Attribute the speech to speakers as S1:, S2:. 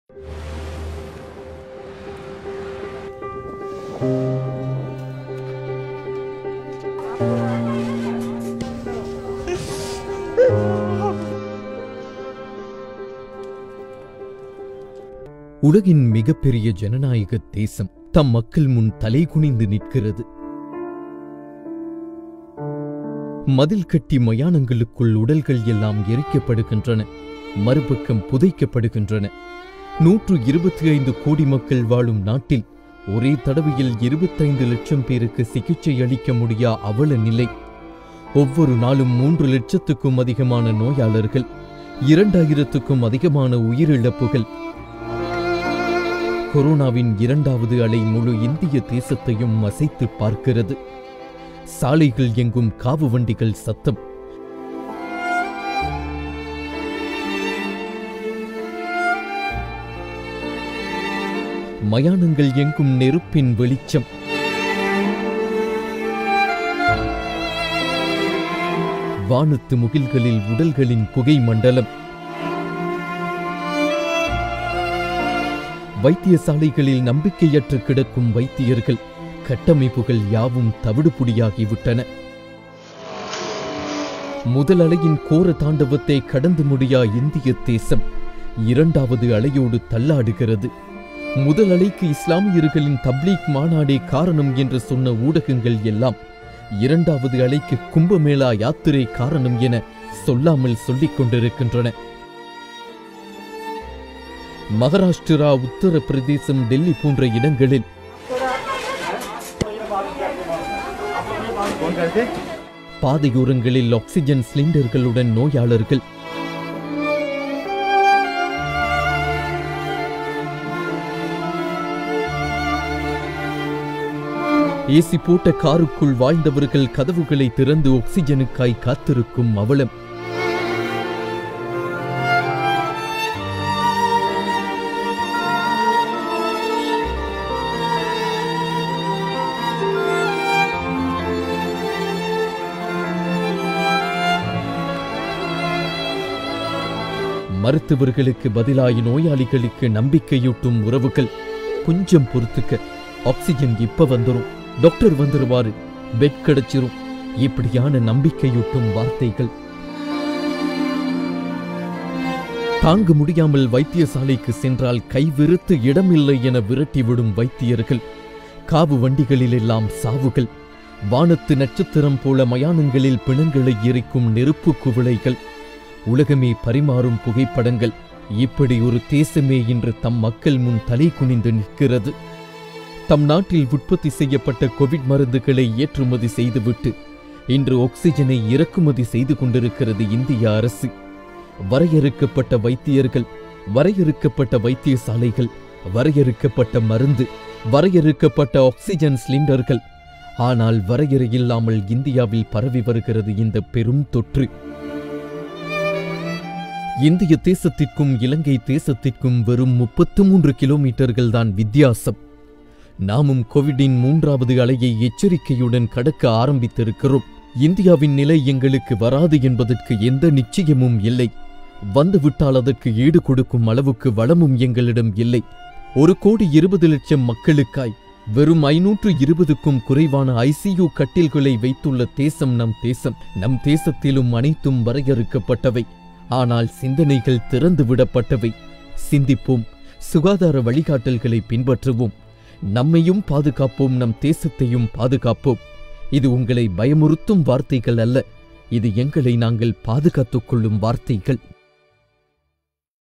S1: உலகின் மிகப்பெரிய ஜனநாயக தேசம் தம் மக்கள் முன் தலைகுனிந்து நிற்கிறது மதில் கட்டி மயானங்களுக்குள் உடல்கள் எல்லாம் எரிக்கப்படுகின்றன மறுபக்கம் புதைக்கப்படுகின்றன நூற்று இருபத்தி ஐந்து கோடி மக்கள் வாழும் நாட்டில் ஒரே தடவையில் இருபத்தைந்து லட்சம் பேருக்கு சிகிச்சை அளிக்க முடியா அவல நிலை ஒவ்வொரு நாளும் மூன்று லட்சத்துக்கும் அதிகமான நோயாளர்கள் இரண்டாயிரத்துக்கும் அதிகமான உயிரிழப்புகள் கொரோனாவின் இரண்டாவது அலை முழு இந்திய தேசத்தையும் அசைத்து பார்க்கிறது சாலைகள் எங்கும் காவு வண்டிகள் சத்தம் மயானங்கள் எங்கும் நெருப்பின் வெளிச்சம் வானத்து முகில்களில் உடல்களின் புகை மண்டலம் வைத்தியசாலைகளில் நம்பிக்கையற்று கிடக்கும் வைத்தியர்கள் கட்டமைப்புகள் யாவும் தவிடுபுடியாகிவிட்டன முதல் அலையின் கோர தாண்டவத்தை கடந்து முடியா இந்திய தேசம் இரண்டாவது அலையோடு தள்ளாடுகிறது முதல் அலைக்கு இஸ்லாமியர்களின் தப்லீக் மாநாடே காரணம் என்று சொன்ன ஊடகங்கள் எல்லாம் இரண்டாவது அலைக்கு கும்பமேளா யாத்திரை காரணம் என சொல்லாமல் சொல்லிக் கொண்டிருக்கின்றன மகாராஷ்டிரா உத்தரப்பிரதேசம் டெல்லி போன்ற இடங்களில் பாதையோரங்களில் ஆக்சிஜன் சிலிண்டர்களுடன் நோயாளர்கள் ஏசி போட்ட காருக்குள் வாழ்ந்தவர்கள் கதவுகளை திறந்து ஆக்சிஜனுக்காய் காத்திருக்கும் அவலம் மருத்துவர்களுக்கு பதிலாய் நோயாளிகளுக்கு நம்பிக்கையூட்டும் உறவுகள் கொஞ்சம் பொறுத்துக்க ஆக்சிஜன் இப்ப வந்துரும் டாக்டர் வந்துருவாரு பெட் கிடைச்சிரும் இப்படியான நம்பிக்கையூட்டும் வார்த்தைகள் தாங்க முடியாமல் வைத்தியசாலைக்கு சென்றால் கைவிருத்து இடமில்லை என விரட்டிவிடும் வைத்தியர்கள் காவு வண்டிகளிலெல்லாம் சாவுகள் வானத்து நட்சத்திரம் போல மயானங்களில் பிணங்களை எரிக்கும் நெருப்பு குவிளைகள் உலகமே பரிமாறும் புகைப்படங்கள் இப்படி ஒரு தேசமே இன்று தம் மக்கள் முன் தலை குனிந்து நிற்கிறது தம் நாட்டில் உற்பத்தி செய்யப்பட்ட கோவிட் மருந்துகளை ஏற்றுமதி செய்துவிட்டு இன்று ஆக்சிஜனை இறக்குமதி செய்து கொண்டிருக்கிறது இந்திய அரசு வரையறுக்கப்பட்ட வைத்தியர்கள் வரையறுக்கப்பட்ட வைத்தியசாலைகள் வரையறுக்கப்பட்ட மருந்து வரையறுக்கப்பட்ட ஆக்சிஜன் சிலிண்டர்கள் ஆனால் வரையறை இல்லாமல் இந்தியாவில் பரவி வருகிறது இந்த பெரும் தொற்று இந்திய தேசத்திற்கும் இலங்கை தேசத்திற்கும் வெறும் முப்பத்து மூன்று கிலோமீட்டர்கள் தான் வித்தியாசம் நாமும் கோவிடின் மூன்றாவது அலையை எச்சரிக்கையுடன் கடக்க ஆரம்பித்திருக்கிறோம் இந்தியாவின் நிலை எங்களுக்கு வராது என்பதற்கு எந்த நிச்சயமும் இல்லை வந்துவிட்டால் அதற்கு ஈடு கொடுக்கும் அளவுக்கு வளமும் எங்களிடம் இல்லை ஒரு கோடி இருபது லட்சம் மக்களுக்காய் வெறும் ஐநூற்று இருபதுக்கும் குறைவான ஐசியு கட்டில்களை வைத்துள்ள தேசம் நம் தேசம் நம் தேசத்திலும் அனைத்தும் வரையறுக்கப்பட்டவை ஆனால் சிந்தனைகள் திறந்து விடப்பட்டவை சிந்திப்போம் சுகாதார வழிகாட்டல்களை பின்பற்றுவோம் நம்மையும் பாதுகாப்போம் நம் தேசத்தையும் பாதுகாப்போம் இது உங்களை பயமுறுத்தும் வார்த்தைகள் அல்ல இது எங்களை நாங்கள் பாதுகாத்துக் கொள்ளும் வார்த்தைகள்